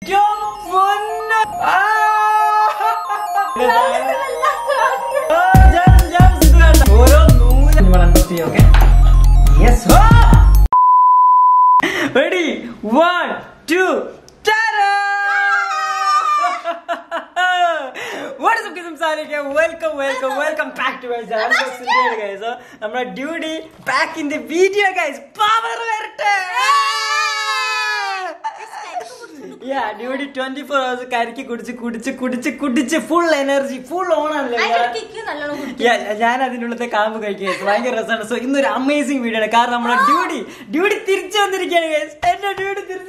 ഓരോ നൂല് നമ്മൾ അൺബോക്സ് ചെയ്യാം okay yes ready one two welcome welcome welcome back to guys നമ്മുടെ duty back in the video guys power വരട്ടെ yeah duty twenty four hours കരിക്ക് കുടിച്ച് കുടിച്ച് കുടിച്ച് കുടിച്ച് ഫുൾ എനർജി ഫുൾ ഓൺ ആണല്ലേ Yeah, ഞാൻ അതിനുള്ളത്തെ കാമ്പ് കഴിക്കുക ഭയങ്കര രസമാണ് സോ ഇന്നൊരു അമേസിംഗ് വീഡിയോ ആണ് കാരണം നമ്മുടെ ഡ്യൂട്ടി ഡ്യൂട്ടി തിരിച്ചു വന്നിരിക്കുകയാണ് guys. എന്റെ ഡ്യൂട്ടി തിരിച്ചു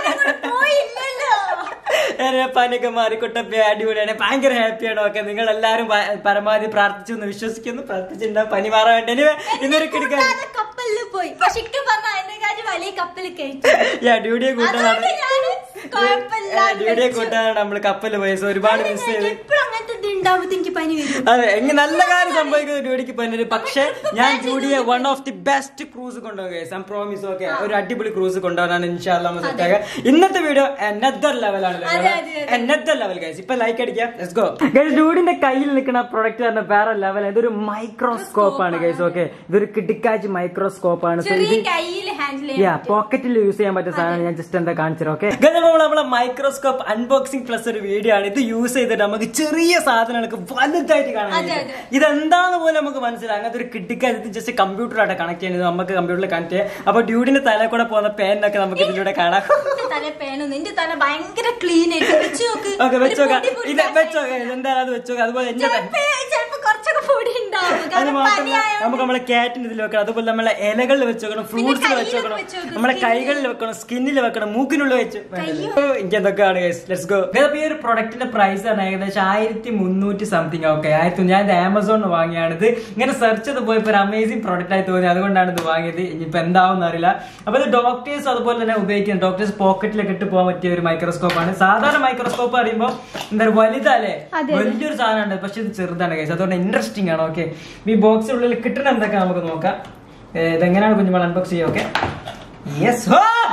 ഞാൻ പനിയൊക്കെ മാറിക്കൊട്ടപ്പോ അടിപൊളിയാണ് ഭയങ്കര ഹാപ്പിയാണ് ഓക്കെ നിങ്ങൾ എല്ലാവരും പരമാവധി പ്രാർത്ഥിച്ചു എന്ന് വിശ്വസിക്കുന്നു പ്രാർത്ഥിച്ചിട്ടുണ്ടാവും പനി മാറാൻ വേണ്ടി Anyway, ഇന്നൊരു കിടക്കാൻ കപ്പലിൽ പോയി പക്ഷെ ഇക്ക് പറഞ്ഞ അതിനെക്കാട്ടി വലിയ കപ്പലിൽ കഴിച്ചു യാ ഡ്യൂട്ടിയെ കൂട്ടാനാണ് അതുകൊണ്ട് ഞാന് കുഴപ്പമില്ലാതെ ഡ്യൂട്ടിയെ കഴിച്ചു. കൂട്ടാനാണ് നമ്മൾ കപ്പല് പോയത് സോ ഒരുപാട് മിസ് ചെയ്ത് എപ്പോഴും അങ്ങനത്തെ ഇത് ഉണ്ടാവുമ്പോ എനിക്ക് പനി വരും അതെ എങ്കിൽ നല്ല കാര്യം സംഭവിക്കുന്നത് ഡ്യൂഡിക്ക് പന്നത് പക്ഷെ ഞാൻ ഡ്യൂഡിയെ one of the best cruise കൊണ്ടുപോകുക പ്രോമിസ് ഓക്കെ ഒരു അടിപൊളി ക്രൂസ് കൊണ്ടുപോകാനാണ് ഇൻഷാല്ല സെറ്റാക്കുക ഇന്നത്തെ വീഡിയോ എനദർ ലെവലാണ് അതെ, അതെ, അതെ. എനദർ ലെവൽ ഗൈസ് ഇപ്പൊ ലൈക്ക് അടിക്കാം ലെറ്റ്സ് ഗോ ഗൈസ് ഡ്യൂഡിന്റെ കയ്യിൽ നിൽക്കുന്ന പ്രൊഡക്റ്റ് പറഞ്ഞ വേറെ ലെവൽ ഇതൊരു മൈക്രോസ്കോപ്പ് ആണ് ഗൈസ് ഓക്കെ ഇതൊരു കിട്ടിക്കാച്ച് മൈക്രോസ്കോപ്പ് ആണ് സോ ചെറിയ ഇത് കയ്യിൽ ഹാൻഡിൽ യാ പോക്കറ്റിൽ യൂസ് ചെയ്യാൻ പറ്റിയ സാധനം ഞാൻ ജസ്റ്റ് എന്താ കാണിച്ചത് ഓക്കെ നമ്മളെ മൈക്രോസ്കോപ്പ് അൺബോക്സിംഗ് പ്ലസ് ഒരു വീഡിയോ ആണ് ഇത് യൂസ് ചെയ്തിട്ട് നമുക്ക് ചെറിയ സാധനങ്ങൾക്ക് വലുതായിട്ട് കാണാൻ അതെ, കഴിയും. അതെ. ഇതെന്താന്ന് പോലും നമുക്ക് മനസ്സിലാവും അങ്ങനത്തെ ഒരു കിട്ടിക്കാലത്ത് ജസ്റ്റ് കമ്പ്യൂട്ടറായിട്ട് കണക്ട് ചെയ്യുന്നത് നമുക്ക് കമ്പ്യൂട്ടറിൽ കണക്ട് ചെയ്യാം അപ്പൊ ഡ്യൂഡിന്റെ തല കൂടെ പോകുന്ന പേനൊക്കെ നമുക്ക് ഇതിലൂടെ കാണാം എന്റെ തല പേനൊന്നും എന്റെ തല ഭയങ്കര ക്ലീൻ ആയിട്ട് വെച്ച് നോക്ക് ഓക്കെ വെച്ചോക്കാം ഒരു പൊടി പൊടി ഇത് വെച്ചോക്കാം എന്തായാലും അത് വെച്ചോക്കാം അതുപോലെ എന്റെ തല ചിലപ്പോ ചിലപ്പോ കുറച്ചൊക്കെ പൊടി ഉണ്ടാവും അത് കാരണം മാത്രമല്ല പനിയായോണ്ട് നമുക്ക് നമ്മളെ ക്യാറ്റിന് ഇതിൽ വെക്കണം അതുപോലെ നമ്മളെ ഇലകളിൽ വെച്ച് വെക്കണം ഫ്രൂട്ട്സിൽ കയ്യിലും വെച്ച് വെക്കണം വെച്ച് വെക്കണം, നമ്മളെ skin ല്. കൈകളിൽ വെക്കണം സ്കിന്നിൽ വെക്കണം മൂക്കിനുള്ളിൽ വെച്ച് എനിക്ക് എന്തൊക്കെയാണ് ലെറ്റ്സ് ഗോ ഈ ഒരു പ്രൊഡക്റ്റിന്റെ പ്രൈസ് ആണ് ഏകദേശം ആയിരത്തി മുന്നൂറ്റി സംതിങ് ഓക്കെ ആയിരത്തി ഞാൻ ഇത് ആമസോണിൽ വാങ്ങിയാണ് ഇത് ഇങ്ങനെ സെർച്ച് ചെയ്ത് പോയപ്പോ ഒരു അമേസിംഗ് പ്രൊഡക്റ്റ് ആയി തോന്നി അതുകൊണ്ടാണ് ഇത് വാങ്ങിയത് ഇനിയിപ്പോ എന്താവും അറിയില്ല അപ്പൊ ഇത് ഡോക്ടേഴ്സ് അതുപോലെ തന്നെ ഉപയോഗിക്കുന്നത് ഡോക്ടേഴ്സ് പോക്കറ്റിലൊക്കെ ഇട്ട് പോകാൻ പറ്റിയ ഒരു മൈക്രോസ്കോപ്പ് ആണ് സാധാരണ മൈക്രോസ്കോപ്പ് പറയുമ്പോൾ എന്താ പറയുക വലുതല്ലേ അതെ. വലിയൊരു സാധനമുണ്ട് പക്ഷെ ഇത് ചെറുതാണ് കേസ് അതുകൊണ്ട് ഇൻട്രസ്റ്റിംഗ് ആണ് ഓക്കെ ഈ ബോക്സിനുള്ളിൽ കിട്ടുന്ന എന്തൊക്കെ നമുക്ക് നോക്കാം ഏ, ഇതെങ്ങനെയാണ് കുഞ്ഞുമോൾ അൺബോക്സ് ചെയ്യുക ഓക്കെ യെസ്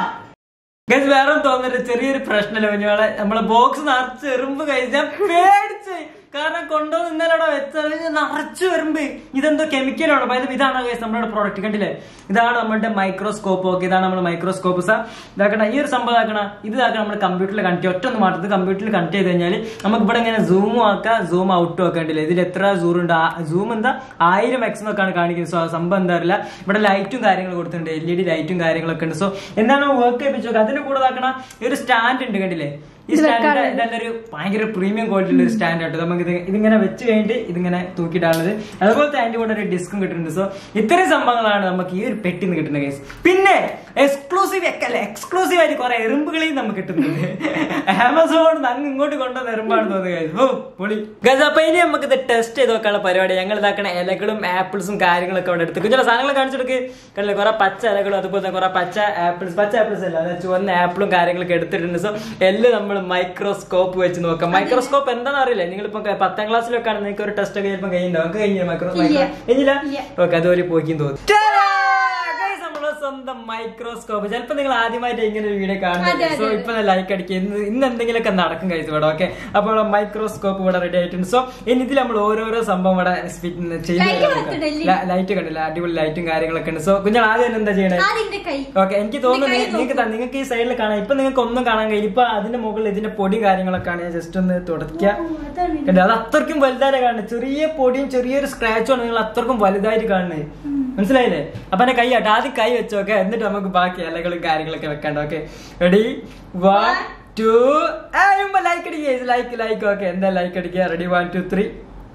ഗൈസ് വേറെ തോന്നുന്നില്ല ചെറിയൊരു പ്രശ്നമല്ല കുഞ്ഞുമോളെ നമ്മളെ ബോക്സ് നിറച്ച് എറുമ്പ് കഴിച്ചാൽ പേടിച്ച് കാരണം കൊണ്ടുവന്ന് ഇന്നലെ അവിടെ വെച്ചത് നിറച്ചു എറുമ്പ് ഇതെന്തോ കെമിക്കലാണോ അതായത് ഇതാണ് ഗൈസ് നമ്മുടെ പ്രോഡക്റ്റ് കണ്ടില്ലേ ഇതാണ് നമ്മുടെ മൈക്രോസ്കോപ്പ് ഓക്കെ ഇതാണ് നമ്മുടെ മൈക്രോസ്കോപ്പ് സാർ ഇതാക്കണ ഈ ഒരു സംഭവം ഇതാക്കണ ഇത് ഇതാക്കണം നമ്മൾ കമ്പ്യൂട്ടറിൽ കണക്ട് ഒറ്റ ഒന്ന് മാറ്റത് കമ്പ്യൂട്ടറിൽ കണക്ട് ചെയ്ത് കഴിഞ്ഞാൽ നമുക്ക് ഇവിടെ ഇങ്ങനെ സൂമും ആക്കാം സൂം ഔട്ടും ഒക്കെ ഉണ്ടല്ലേ ഇതിൽ എത്ര സൂം ഉണ്ട് സൂം എന്താ ആയിരം എക്സ് ഒക്കെയാണ് കാണിക്കുന്നത് സോ ആ സംഭവം എന്താ അറിയില്ല ഇവിടെ ലൈറ്റും കാര്യങ്ങളും കൊടുത്തിട്ടുണ്ട് എൽ ഇ ഡി ലൈറ്റും കാര്യങ്ങളൊക്കെ ഉണ്ട് സോ എന്താണ് വർക്ക് ചെയ്യിപ്പിച്ചു നോക്കുക അതിന്റെ കൂടെ ഇതാക്കണ ഈ ഒരു സ്റ്റാൻഡ് ഉണ്ട് കണ്ടില്ലേ ഈ സ്റ്റാൻഡ് ഇതെല്ലാം ഒരു ഭയങ്കര പ്രീമിയം ക്വാളിറ്റി ഉള്ള ഒരു സ്റ്റാൻഡ് ആയിട്ട് നമുക്ക് ഇത് ഇതിങ്ങനെ വെച്ച് കഴിഞ്ഞിട്ട് ഇതിങ്ങനെ തൂക്കിയിട്ടാണത് അതുപോലത്തെ അതിന്റെ കൂടെ ഒരു ഡിസ്കും കിട്ടുന്നുണ്ട് സോ ഇത്രയും സംഭവങ്ങളാണ് നമുക്ക് ഈ ഒരു പെട്ടിൽ നിന്ന് കിട്ടുന്ന കേസ് പിന്നെ എക്സ്ക്ലൂസീവ് അല്ല എക്സ്ക്ലൂസീവ് ആയിട്ട് കുറെ എറുമ്പുകളെയും നമുക്ക് കിട്ടുന്നുണ്ട് ആമസോൺ അങ്ങ് ഇങ്ങോട്ട് കൊണ്ടുവന്ന എറുമ്പാണ് തോന്നുന്നത് guys. ഓ പൊളി ഗസ് അപ്പൊ ഇനി നമുക്ക് ഇത് ടെസ്റ്റ് ചെയ്ത് നോക്കാനുള്ള പരിപാടി ഞങ്ങൾ ഇതാക്കണ ഇലകളും ആപ്പിൾസും കാര്യങ്ങളൊക്കെ അവിടെ എടുത്ത് ചില സാധനങ്ങൾ കാണിച്ചെടുക്ക് കണ്ടില്ലേ കുറെ പച്ച ഇലകളും അതുപോലെ തന്നെ കുറെ പച്ച ആപ്പിൾസ് പച്ച ആപ്പിൾസ് അല്ല അതായത് ചുവന്ന ആപ്പിളും കാര്യങ്ങളൊക്കെ എടുത്തിട്ടുണ്ട് സോ എല്ലാം നമ്മൾ മൈക്രോസ്കോപ്പ് വെച്ച് നോക്കാം മൈക്രോസ്കോപ്പ് എന്താണെന്ന് അറിയില്ല നിങ്ങളിപ്പോ പത്താം ക്ലാസ്സിലൊക്കെ ആണ് നിങ്ങൾക്ക് ഒരു ടെസ്റ്റ് ഒക്കെ ചിലപ്പോൾ കഴിഞ്ഞിട്ടുണ്ടാവും നമുക്ക് കഴിഞ്ഞില്ല മൈക്രോ ഇല്ല. കഴിഞ്ഞില്ല ഇല്ല. ഓക്കെ അതുപോലെ പോയിക്കും തോന്നി Guys, നമ്മളെ സ്വന്തം മൈക്രോസ്കോപ്പ് ചിലപ്പോ നിങ്ങൾ ആദ്യമായിട്ട് ഇങ്ങനെ ഒരു വീഡിയോ അതെ, കാണുന്നത് അതെ, സോ അതെ. ഇപ്പൊ ലൈക്ക് അടിക്കുക ഇന്ന് ഇന്ന് എന്തെങ്കിലുമൊക്കെ നടക്കും കഴിച്ചു ഇവിടെ ഓക്കെ അപ്പോൾ മൈക്രോസ്കോപ്പ് ഇവിടെ റെഡി ആയിട്ടുണ്ട് സോ ഇനി ഇതിൽ നമ്മൾ ഓരോരോ സംഭവം ഇവിടെ Light വെച്ചിട്ടില്ലേ? ലൈറ്റ് കണ്ടില്ല അടിപൊളി ലൈറ്റും കാര്യങ്ങളൊക്കെ ഉണ്ട് സോ കുഞ്ഞാൾ ആദ്യം തന്നെ എന്താ ചെയ്യണേ ആദ്യം കൈ ഓക്കെ എനിക്ക് തോന്നുന്നു എന്റെ കൈ നിങ്ങൾക്ക് ത- നിങ്ങൾക്ക് ഈ സൈഡിൽ കാണാം ഇപ്പൊ നിങ്ങൾക്ക് ഒന്നും കാണാൻ കഴിയും ഇപ്പൊ അതിന്റെ മുകളിൽ ഇതിന്റെ പൊടി കാര്യങ്ങളൊക്കെ ആണ് ഞാൻ ജസ്റ്റ് ഒന്ന് തുടയ്ക്കുക അതാണ് കണ്ടോ? അത് അത്രയ്ക്കും വലുതായിട്ട് കാണുന്നത് ചെറിയ പൊടിയും ചെറിയൊരു സ്ക്രാച്ചും ആണ് നിങ്ങൾ അത്രക്കും വലുതായിട്ട് കാണുന്നത് മനസ്സിലായില്ലേ അപ്പൊ എന്റെ കൈ ആട്ടെ ആദ്യം കൈ വെച്ചോക്കെ എന്നിട്ട് നമുക്ക് ബാക്കി ഇലകളും കാര്യങ്ങളൊക്കെ വെക്കണ്ട okay ready one two like അടിക്കുക ലൈക്ക് ലൈക്ക് ഓക്കെ എന്താ ലൈക്ക് അടിക്കുക റെഡി വൺ ടു ത്രീ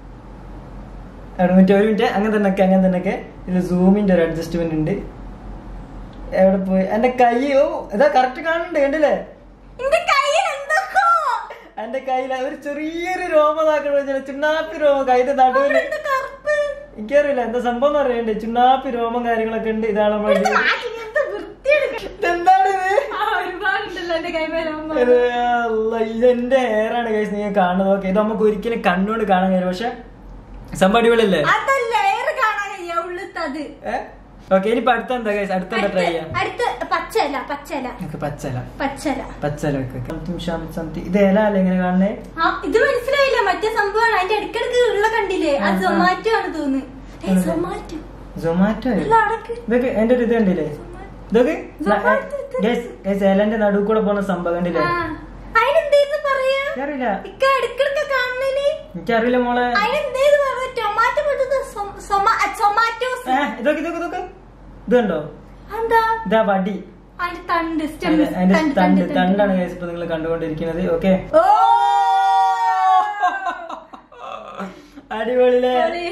ഒരു മിനിറ്റ് ഒരു മിനിറ്റ് അങ്ങനെ തന്നെ ഒക്കെ അങ്ങനെ തന്നെ ഒക്കെ ഇതിൽ സൂമിന്റെ ഒരു അഡ്ജസ്റ്റ്മെന്റ് ഉണ്ട് എവിടെ പോയി എന്റെ കൈ ഓ ഇതാ കറക്റ്റ് കാണുന്നുണ്ട് കണ്ടില്ലേ എന്റെ കയ്യിൽ എന്തൊക്കെ എന്റെ കയ്യിൽ ഒരു ചെറിയൊരു രോമതാക്കണ ചുണ്ണാപ്പി രോമം കൈന്റെ നടുവില് എന്ത് കറുപ്പ് എനിക്കറിയില്ല എന്താ സംഭവം എന്ന് അറിയണ്ടേ ചുണ്ണാപ്പി രോമം കാര്യങ്ങളൊക്കെ ഉണ്ട് ഇതാണ് നമ്മുടെ ഇവിടുത്തെ ഇത്. നാട്ടിൽ എന്ത് വൃത്തിയെടുക്കണം ഇതെന്താണ് ഇത് ആ, ഒരുപാടുണ്ടല്ലോ എന്റെ കൈമേലാകുമ്പോ ഇത് അല്ല, ഇതെന്റെ ഹെയറാണ് കഴിച്ച് നിങ്ങൾ കാണുന്നത് ഓക്കെ ഇത് നമുക്ക് ഒരിക്കലും കണ്ണുകൊണ്ട് കാണാൻ കഴിയും പക്ഷെ സംഭവം അടിപൊളിയല്ലേ അതല്ല ഏറെ കാണാൻ കഴിയാ ഉള്ളിത്തത് ഏ? ഓക്കെ ഇനിയിപ്പോ അടുത്ത എന്താ ഗൈസ് അടുത്ത എന്താ ട്രൈ ചെയ്യാം അടുത്ത് പച്ചല പച്ചല നമുക്ക് പച്ചല പച്ചല പച്ചല വെക്കാം സംതിങ് ഷം സംതിങ് ഇത് ഇല അല്ലേ ഇങ്ങനെ കാണണേ ആ ഇത് മനസ്സിലായില്ല മറ്റേ സംഭവമാണ് അതിന്റെ ഇടക്കിടക്ക് ഉള്ള കണ്ടില്ലേ ആ, അത് ആ. സൊമാറ്റോ ആണ് തോന്നുന്നു ഏയ്, ആണല്ലേ? സൊമാറ്റോ സൊമാറ്റോ അല്ല, അടക്ക്. ഇതൊക്കെ എന്റെ ഒരു ഇത് കണ്ടില്ലേ ഇതൊക്കെ സൊമാറ്റോ ഇത്. ഗൈസ് ഗൈസ് ഇലന്റെ നടുവ് കൂടെ പോണ സംഭവം കണ്ടില്ലേ ആ. അതിനെന്തേന്ന് പറയാ എനിക്കറിയില്ല ഇക്ക ഇടക്കിടക്ക് കാണുന്നതിന് എനിക്കറിയില്ല മോളെ അതിനെന്തേന്ന് പറയാ ടൊമാറ്റോ പോലത്തെ സൊ- സൊമ- ആ, ടൊമാറ്റോസ് ഏ, ഇതൊക്കെ ഇതൊക്കെ ഇതൊക്കെ ഇത് കണ്ടോ എന്താ ഇതാ വടി അതിന്റെ തണ്ട് stem, അതിന്റെ അതിന്റെ തണ്ട്, തണ്ട് തണ്ട്, തണ്ടാണ് തണ്ട്. ഗൈസ് ഇപ്പൊ നിങ്ങൾ കണ്ടുകൊണ്ടിരിക്കുന്നത് ഓക്കെ ഓ അടിപൊളിയിലെ sorry.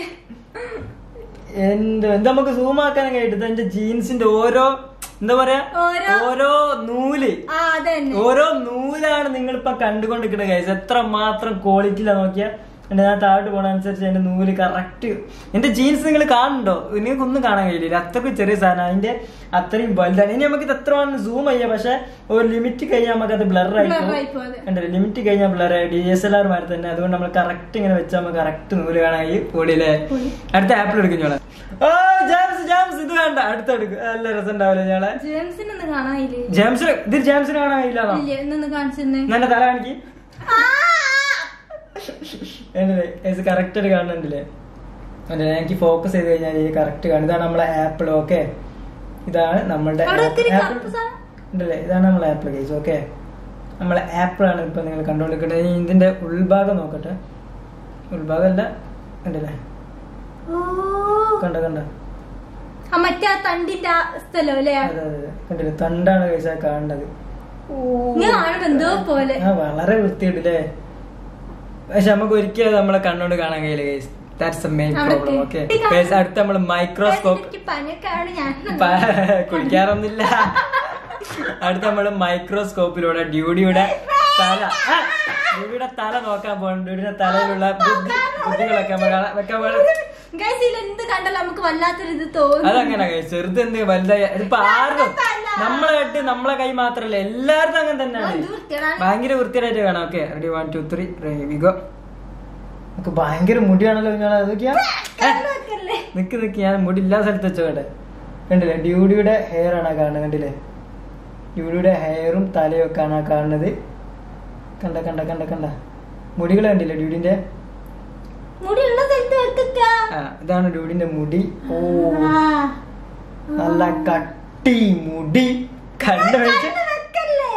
എന്ത് എന്താ നമുക്ക് സൂം ആക്കാനും കഴിയിട്ട് എന്റെ ജീൻസിന്റെ ഓരോ എന്താ പറയാ ഓരോ- ഓരോ നൂല് ആ അതന്നെ ഓരോ നൂലാണ് നിങ്ങൾ ഇപ്പൊ കണ്ടുകൊണ്ടിരിക്കുന്നത് ഗൈസ് എത്ര മാത്രം ക്വാളിറ്റിയിലാ നോക്കിയാ എന്റെ ഞാൻ താഴോട്ട് പോണ അനുസരിച്ച് എന്റെ നൂല് കറക്റ്റ് എന്റെ ജീൻസ് നിങ്ങൾ കാണുന്നുണ്ടോ നിങ്ങൾക്ക് ഒന്നും കാണാൻ കഴിയില്ല അത്രയ്ക്ക് ചെറിയ സാധനം അതിന്റെ അത്രയും വലുതാണ് ഇനി നമുക്ക് ഇത് എത്ര വേണം സൂം ചെയ്യാം പക്ഷെ ഒരു ലിമിറ്റ് കഴിഞ്ഞാൽ നമുക്ക് അത് ബ്ലർ ആയി Blur ആയി പോകും അത്. കണ്ടില്ലേ ലിമിറ്റ് കഴിഞ്ഞാൽ ബ്ലർ ആയി ഡി എസ് എൽ ആർ മാറി തന്നെ അതുകൊണ്ട് നമ്മൾ കറക്റ്റ് ഇങ്ങനെ വെച്ചാൽ നമുക്ക് കറക്റ്റ് നൂല് കാണാൻ കഴിയും പൊടിയില്ലേ പൊടി. അടുത്ത ആപ്പിൾ എടുക്കും ഞങ്ങളെ ഓ ജാംസ് ജാംസ് ഇത് വേണ്ട അടുത്ത എടുക്കും നല്ല രസം ഉണ്ടാവില്ല ഞങ്ങളെ ജെയിംസിനൊന്ന് കാണാനില്ലേ ജാംസിന് ഇത് ജാംസിന് കാണാൻ കഴിയില്ലാന്നോ ഇല്ല എന്നൊന്ന് കാണിച്ചെന്ന് എന്നെ തല കാണിക്ക് എന്നിട്ട് കറക്റ്റ് ആയിട്ട് കാണുന്നുണ്ടല്ലേ അതെ എനിക്ക് ഫോക്കസ് ചെയ്ത് കഴിഞ്ഞാൽ ഇത് കറക്റ്റ് കാണും ഇതാണ് നമ്മളെ ആപ്പിൾ ഓക്കെ ഇതാണ് നമ്മളുടെ അവിടെ ഒത്തിരി ആപ്പിൾ കറുപ്പ് സാധനം. ഉണ്ടല്ലേ ഇതാണ് നമ്മളെ ആപ്പിൾ കേസ് ഓക്കെ നമ്മളെ ആപ്പിൾ ആണ് ഇപ്പൊ നിങ്ങൾ കണ്ടുകൊണ്ടിരിക്കുന്നത് ഇനി ഇതിന്റെ ഉൾഭാഗം നോക്കട്ടെ ഉൾഭാഗമല്ല ഉണ്ടല്ലേ ഓ കണ്ട കണ്ട ആ മറ്റേ ആ തണ്ടിന്റെ ആ സ്ഥലം അല്ലേ അതെ അതെ അതെ. കണ്ടില്ലേ തണ്ടാണ് കേസ് കാണേണ്ടത് ഇങ്ങനെ കാണുമ്പോ എന്തോ പോലെ ആ വളരെ വൃത്തിയുണ്ടല്ലേ പക്ഷെ നമുക്ക് ഒരിക്കലും അത് നമ്മളെ കണ്ണോട് കാണാൻ കഴിയില്ല ഗൈസ് ദാറ്റ്സ് എ മെയിൻ അവിടെ പ്രോബ്ലം ഓക്കെ ഇത് കാണാൻ- അടുത്ത നമ്മൾ മൈക്രോസ്കോപ്പ് എനിക്ക് പനിയൊക്കെ ആണ് ഞാൻ കുടിക്കാറൊന്നുമില്ല അടുത്ത നമ്മള് മൈക്രോസ്കോപ്പിലൂടെ ഡ്യൂഡിയുടെ തല ആ, ഡ്യൂഡിയുടെ തല നോക്കാൻ പോകണം ഡ്യൂഡിയുടെ തലയിലുള്ള ബുദ്ധി ബുദ്ധികളൊക്കെ നമ്മൾ കാണാൻ- വെക്കാൻ പോകണം ഗൈസ് ഇതിൽ എന്ത് കണ്ടാലും നമുക്ക് വല്ലാത്തൊരു ഇത് തോന്നും അതങ്ങനെ guys. ചെറുത് എന്ത് വലുതായി ഇതിപ്പോ ആരും തല. നമ്മളെ കെട്ട് നമ്മളെ കൈ മാത്രല്ല എല്ലാവരും അങ്ങനെ ആ, തന്നെയാണ് ഇത് വൃത്തികേടാണ്. ഭയങ്കര വൃത്തിയായിട്ട് കാണാം okay ready one two three we go നമുക്ക് ഭയങ്കര മുടിയാണല്ലോ ഞാൻ അതൊക്കെയാ കണ്ണ് വെക്കല്ലേ? നിക്ക് നിക്ക് ഞാൻ മുടി ഇല്ലാത്ത സ്ഥലത്ത് വെച്ചോട്ടെ കണ്ടില്ലേ ഡ്യൂഡിയുടെ ഹെയർ ആണ് ആ കാണുന്നത് കണ്ടില്ലേ ഡ്യൂഡിയുടെ ഹെയറും തലയും ഒക്കെ ആണ് ആ കാണുന്നത് കണ്ട കണ്ട കണ്ട കണ്ട മുടികൾ കണ്ടില്ലേ ഡ്യൂഡിന്റെ മുടിയുള്ള സ്ഥലത്ത് വെക്കുക ആ ഇതാണ് ഡ്യൂഡിന്റെ മുടി ഓ നല്ല കട്ടി മുടി കണ്ട വെച്ച് കണ്ണ് വെക്കല്ലേ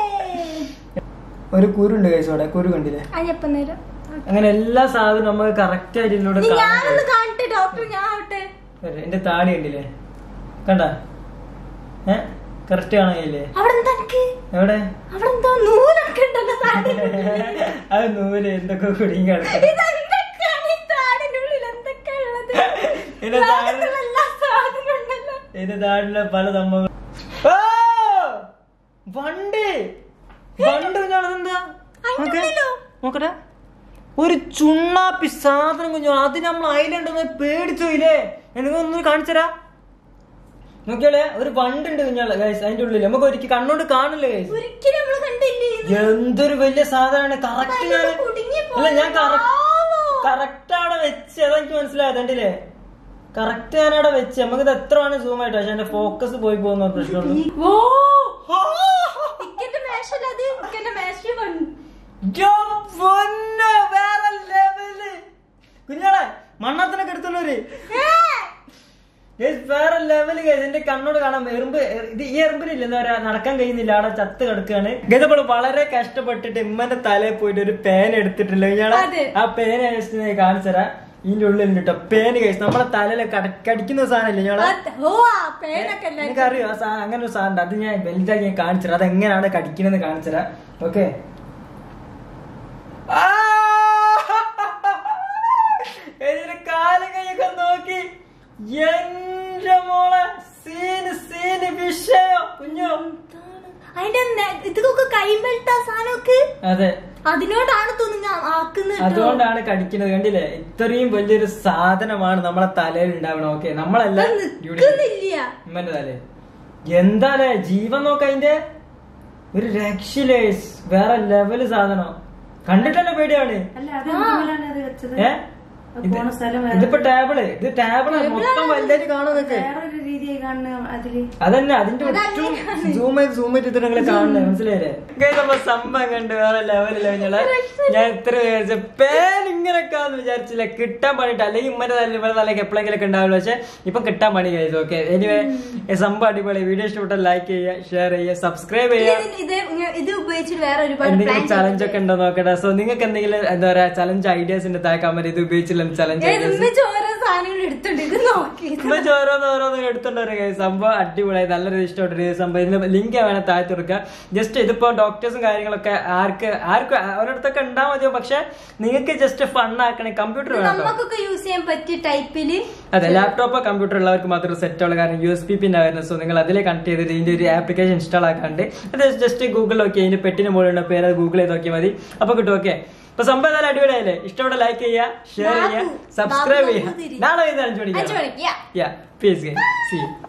ഒരു കുരുണ്ട് കേസോടെ കുരു കണ്ടില്ലേ അയ്യപ്പൻ നേരം അങ്ങനെ എല്ലാ സാധനവും നമുക്ക് കറക്റ്റ് ആയിട്ട് ഇതിലൂടെ നീ കാണാൻ ഞാനൊന്ന് കഴിയും. കാണട്ടെ ഡോക്ടർ ഞാൻ ആവട്ടെ വരെ, എന്റെ താടി കണ്ടില്ലേ കണ്ട ഏ കറക്റ്റ് കാണാൻ കഴിയില്ലേ അവിടെ എന്താ എനിക്ക് എവിടെ അവിടെ എന്താ നൂലൊക്കെ ഉണ്ടല്ലോ താടിന്റെ ഉള്ളില്. അത് നൂല് എന്തൊക്കെ കുടുങ്ങി കിടക്കും ഇതെന്തൊക്കെയാണ് ഈ താടിന്റെ ഉള്ളിൽ എന്തൊക്കെ ഉള്ളത് ഇതിന്റെ താടി- ലോകത്തുള്ള എല്ലാ സാധനവും ഉണ്ടല്ലോ എന്റെ താടിലെ പല സംഭവങ്ങൾ ആ! വണ്ട് വണ്ട് കുഞ്ഞാണെന്താ അതിന്റെ ഉള്ളിലോ? നോക്കട്ടെ ഒരു ചുണ്ണാപ്പി സാധനം കുഞ്ഞോ അത് നമ്മൾ ഐലൻഡ് പേടിച്ചോയില്ലേ എനിക്കൊന്ന് കാണിച്ചരാ നോക്കിയാലേ ഒരു വണ്ടുണ്ട് കുഞ്ഞാളെ ഗൈസ് അതിന്റെ ഉള്ളിൽ നമുക്ക് ഒരിക്കൽ കണ്ണോണ്ട് കാണില്ലേ ഗൈസ് ഒരിക്കലും നമ്മള് കണ്ടില്ലേ ഇത്? എന്തൊരു വലിയ സാധനമാണ് കറക്റ്റ് ഞാൻ ഭയങ്കര കുടുങ്ങി അല്ല ഞാൻ പോയതാ. കറക്റ്റ് അവിടെ വെച്ച് അതെനിക്ക് മനസ്സിലായത് കണ്ടില്ലേ കറക്റ്റ് ഞാൻ അവിടെ വെച്ച് നമുക്ക് ഇത് എത്ര ആണ് സൂം ആയിട്ട് പക്ഷെ എന്റെ ഫോക്കസ് പോയി പോകുന്ന പ്രശ്നമുള്ളൂ ഓ ഇക്കന്റെ മേശല്ല അത് ഇക്കന്റെ മേശ വന്നു യ്യോ, പൊന്നോ, വേറെ ലെവല് കുഞ്ഞാളെ മണ്ണത്തിനൊക്കെ എടുത്തുള്ളവര് Guys, വേറെ ലെവല് guys. എന്റെ കണ്ണോട് കാണാം എറുമ്പ് എ- ഇത് ഈ എറുമ്പിനില്ല എന്താ പറയാ നടക്കാൻ കഴിയുന്നില്ല അവിടെ ചത്ത് കിടക്കുകയാണ് ഗതപ്പോൾ വളരെ കഷ്ടപ്പെട്ടിട്ട് ഇമ്മന്റെ തലയിൽ പോയിട്ട് ഒരു പേന എടുത്തിട്ടില്ല ഇയാളെ അതെ. ആ പേന just ഞാൻ കാണിച്ചുതരാം ഇതിന്റെ ഉള്ളിൽ കേട്ടോ പേന കഴിച്ചു നമ്മളെ തലയിൽ കടിക്കുന്ന സാധനമില്ല ഇയാളെ ഓ ആ പേനൊക്കെ അല്ലേ എനിക്കറിയോ ആ സാധനം അങ്ങനെ ഒരു സാധനം ഉണ്ട്. അത് ഞാൻ വലുതാക്കി ഞാൻ കാണിച്ചുതരാം അത് എങ്ങനെയാണ് കടിക്കണെന്ന് കാണിച്ചുതരാം ഓക്കെ ഇതിന്റെ കാലും കൈയൊക്കെ നോക്കി എന്റെ മോളെ സീന് സീന് വിഷയം കുഞ്ഞോ അതിന്റെ നെ- ഇതൊക്കെ കൈമേൽട്ട സാധനമൊക്കെ അതെ അതിനോടാണ് തോന്നുന്നു ആക്കുന്നത് കേട്ടോ. അതുകൊണ്ടാണ് കടിക്കുന്നത് കണ്ടില്ലേ ഇത്രയും വലിയൊരു സാധനമാണ് നമ്മളെ തലയിൽ ഉണ്ടാവണം ഓക്കെ നമ്മളല്ല അത് ഡ്യൂട്ടി നിക്കുന്നില്ല ഉമ്മന്റെ തലേ എന്താലേ ജീവൻ നോക്ക അതിന്റെ ഒരു രക്ഷയില്ലേ വേറെ ലെവല് സാധനം കണ്ടിട്ടല്ലേ പേടിയാണ് അല്ല അത് എന്തുകൊണ്ടാണ് അത് വെച്ചത് ഏ അത് ഇത് പോണ സ്ഥലം വേറെ. ഇതിപ്പോ ടേബിള് ഇത് ടേബിള് മൊത്തം വലുതായിട്ട് കാണുന്നൊക്കെ വേറൊരു രീതി വീതിയായി കാണുന്ന അതില് അതന്നെ അതിന്റെ അതല്ലേ ഒട്ടും സൂം ചെയ്ത് സൂം ചെയ്ത് നിങ്ങളെ കാണണേ മനസ്സിലായില്ലേ Guys, അപ്പൊ സംഭവം കണ്ട് വേറെ ലെവലില്ല ഞങ്ങള് ഞാൻ ഇത്ര വിചാരിച്ച പേൻ ഇങ്ങനൊക്കെയാന്ന് വിചാരിച്ചില്ല കിട്ടാൻ പണിട്ട് അല്ലെങ്കിൽ ഇമ്മന്റെ തല ഇവിടെ തലക്ക് എപ്പോഴെങ്കിലും ഒക്കെ ഉണ്ടാവില്ല പക്ഷെ ഇപ്പൊ കിട്ടാൻ പണി കഴിച്ചു ഓക്കെ എനിവേ സംഭവം അടിപൊളി വീഡിയോ ഇഷ്ടപ്പെട്ടാൽ ലൈക്ക് ചെയ്യുക ഷെയർ ചെയ്യുക സബ്സ്ക്രൈബ് ചെയ്യുക ഇത് ഇത് ഇത് ഉപയോഗിച്ചിട്ട് വേറെ ഒരുപാട് എന്തെങ്കിലും പ്ലാൻ ചലഞ്ച് ഒക്കെ ഉണ്ടോ നോക്കട്ടെ സോ നിങ്ങൾക്ക് എന്തെങ്കിലും എന്താ പറയാ ചലഞ്ച് ഐഡിയാസിന്റെ താഴെ കമന്റ് ഇത് ഉപയോഗിച്ചില്ല ചലഞ്ച് ഐഡിയാസ് ഉമ്മച്ച് ഓരോ സാധനങ്ങൾ എടുത്തോണ്ട് ഇത് നോക്കി ഉമ്മച്ചി ഓരോന്ന് ഓരോന്ന് എടുത്തോണ്ട് guys. സംഭവം അടിപൊളിയായി നല്ലൊരു ഇഷ്ടപ്പെട്ടൊരു സംഭവം ഇതിന് ലിങ്ക് വേണം താഴത്ത് കൊടുക്കുക ജസ്റ്റ് ഇതിപ്പോ ഡോക്ടേഴ്സും കാര്യങ്ങളൊക്കെ ആർക്ക് ആർക്കും ഒരിടത്തൊക്കെ ഉണ്ടാ മതിയോ പക്ഷെ നിങ്ങൾക്ക് ജസ്റ്റ് ഫൺ ആക്കണേ കമ്പ്യൂട്ടർ വേണം കേട്ടോ. നമുക്കൊക്കെ യൂസ് ചെയ്യാൻ പറ്റിയ ടൈപ്പില് അതെ ലാപ്ടോപ്പോ കമ്പ്യൂട്ടർ ഉള്ളവർക്ക് മാത്രം സെറ്റ് ഉള്ള കാരണം യു എസ് പി പിന്നെ വരുന്നത് സോ നിങ്ങൾ അതിലെ കണക്ട് ചെയ്തിട്ട് ഇതിന്റെ ഒരു ആപ്ലിക്കേഷൻ ഇൻസ്റ്റാൾ ആക്കാണ്ട് അത് ജസ്റ്റ് ഗൂഗിൾ നോക്കി അതിന്റെ പെട്ടിന് മുകളിലുള്ള പേര് അത് ഗൂഗിൾ ചെയ്ത് നോക്കിയാൽ മതി അപ്പൊ കിട്ടും ഓക്കെ അപ്പൊ സംഭവം എന്തായാലും അടിപൊളിയായില്ലേ ഇഷ്ടപ്പെട്ട ലൈക്ക് ചെയ്യുക ഷെയർ ചെയ്യുക ബാബു, സബ്സ്ക്രൈബ് ബാബു ചെയ്യുക നമ്പൂതിരി. നാളെ ഇത് അഞ്ചു അഞ്ചു മണിക്ക് മണിക്ക് yeah. Yeah peace guys C